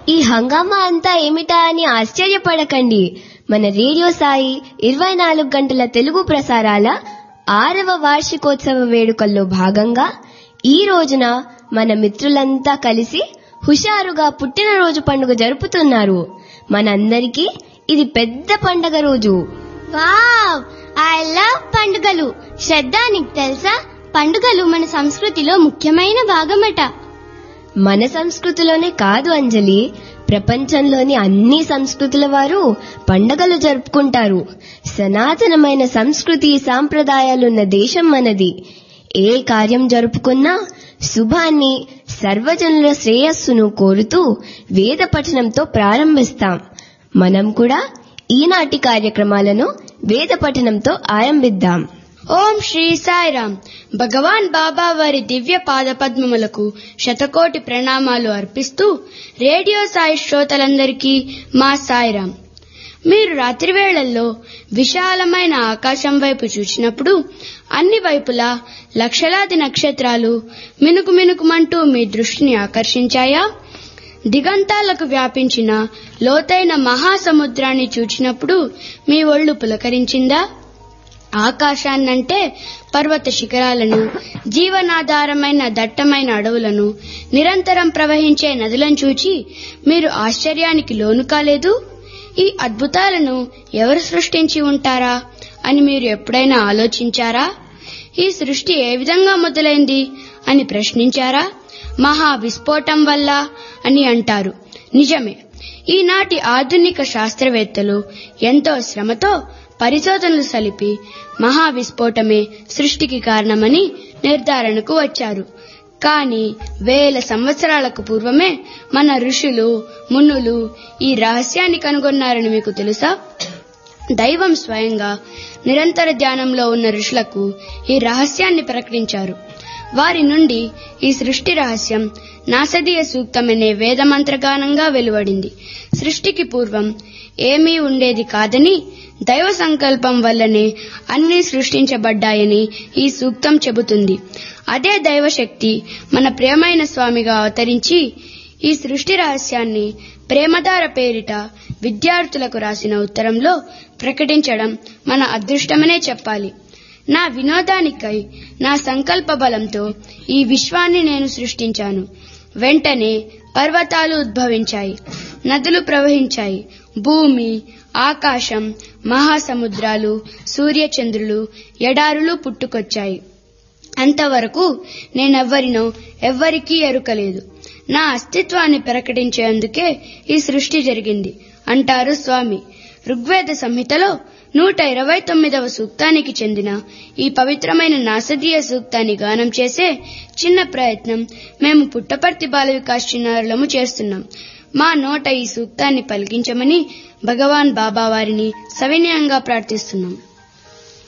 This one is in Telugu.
ఈ హంగామా అంతా ఏమిటా అని ఆశ్చర్యపడకండి మన రేడియో సాయి ఇరవై నాలుగు గంటల తెలుగు ప్రసారాల ఆరవ వార్షికోత్సవ వేడుకల్లో భాగంగా ఈ రోజున మన మిత్రులంతా కలిసి హుషారుగా పుట్టినరోజు పండుగ జరుపుతున్నారు మనందరికీ ఇది పెద్ద పండగ రోజు వావ్ ఐ లవ్ పండుగలు శ్రద్ధ నీకు తెలుసా పండుగలు మన సంస్కృతిలో ముఖ్యమైన భాగమట మన సంస్కృతిలోనే కాదు అంజలి ప్రపంచంలోని అన్ని సంస్కృతుల వారు పండగలు జరుపుకుంటారు సనాతనమైన సంస్కృతి సాంప్రదాయాలున్న దేశం మనది ఏ కార్యం జరుపుకున్నా శుభాన్ని సర్వజనుల శ్రేయస్సును కోరుతూ వేద పఠనంతో ప్రారంభిస్తాం మనం కూడా ఈనాటి కార్యక్రమాలను వేద పఠనంతో ఆరంభిద్దాం ఓం శ్రీ సాయిరామ్ భగవాన్ బాబా వారి దివ్య పాదపద్మములకు శతకోటి ప్రణామాలు అర్పిస్తూ రేడియో సాయి శ్రోతలందరికీ మా సాయిరామ్ మీరు రాత్రి వేళల్లో విశాలమైన ఆకాశం వైపు చూసినప్పుడు అన్ని వైపులా లక్షలాది నక్షత్రాలు మినుకు మినుకుమంటూ మీ దృష్టిని ఆకర్షించాయా దిగంతాలకు వ్యాపించిన లోతైన మహాసముద్రాన్ని చూచినప్పుడు మీ ఒళ్ళు పులకరించిందా ఆకాశాన్నంటే పర్వత శిఖరాలను జీవనాధారమైన దట్టమైన అడవులను నిరంతరం ప్రవహించే నదులను చూచి మీరు ఆశ్చర్యానికి లోను కాలేదు ఈ అద్భుతాలను ఎవరు సృష్టించి ఉంటారా అని మీరు ఎప్పుడైనా ఆలోచించారా ఈ సృష్టి ఏ విధంగా మొదలైంది అని ప్రశ్నించారా మహా విస్ఫోటం వల్ల అని అంటారు నిజమే ఈనాటి ఆధునిక శాస్త్రవేత్తలు ఎంతో శ్రమతో పరిశోధనలు సలిపి మహా విస్ఫోటమే సృష్టికి కారణమని నిర్ధారణకు వచ్చారు కానీ వేల సంవత్సరాలకు పూర్వమే మన ఋషులు మునులు ఈ రహస్యాన్ని కనుగొన్నారని మీకు తెలుసా దైవం స్వయంగా నిరంతర ధ్యానంలో ఉన్న ఋషులకు ఈ రహస్యాన్ని ప్రకటించారు వారి నుండి ఈ సృష్టి రహస్యం నాసదీయ సూక్తమనే వేదమంత్రగానంగా వెలువడింది సృష్టికి పూర్వం ఏమీ ఉండేది కాదని దైవ సంకల్పం వల్లనే అన్ని సృష్టించబడ్డాయని ఈ సూక్తం చెబుతుంది అదే దైవశక్తి మన ప్రియమైన స్వామిగా అవతరించి ఈ సృష్టి రహస్యాన్ని ప్రేమధార పేరిట విద్యార్థులకు రాసిన ఉత్తరంలో ప్రకటించడం మన అదృష్టమనే చెప్పాలి నా వినోదానికై నా సంకల్ప బలంతో ఈ విశ్వాన్ని నేను సృష్టించాను వెంటనే పర్వతాలు ఉద్భవించాయి నదులు ప్రవహించాయి భూమి ఆకాశం మహాసముద్రాలు సూర్యచంద్రులు ఎడారులు పుట్టుకొచ్చాయి అంతవరకు నేనెవ్వరినో ఎవ్వరికీ ఎరుకలేదు నా అస్తిత్వాన్ని ప్రకటించేందుకే ఈ సృష్టి జరిగింది అంటారు స్వామి ఋగ్వేద సంహితలో నూట ఇరవై తొమ్మిదవ సూక్తానికి చెందిన ఈ పవిత్రమైన నాసదీయ సూక్తాన్ని గానం చేసే చిన్న ప్రయత్నం మేము పుట్టపర్తి బాల వికాస్ చిన్నారులము చేస్తున్నాం మా నోట ఈ సూక్తాన్ని పలికించమని భగవాన్ బాబా వారిని సవినయంగా ప్రార్థిస్తున్నాం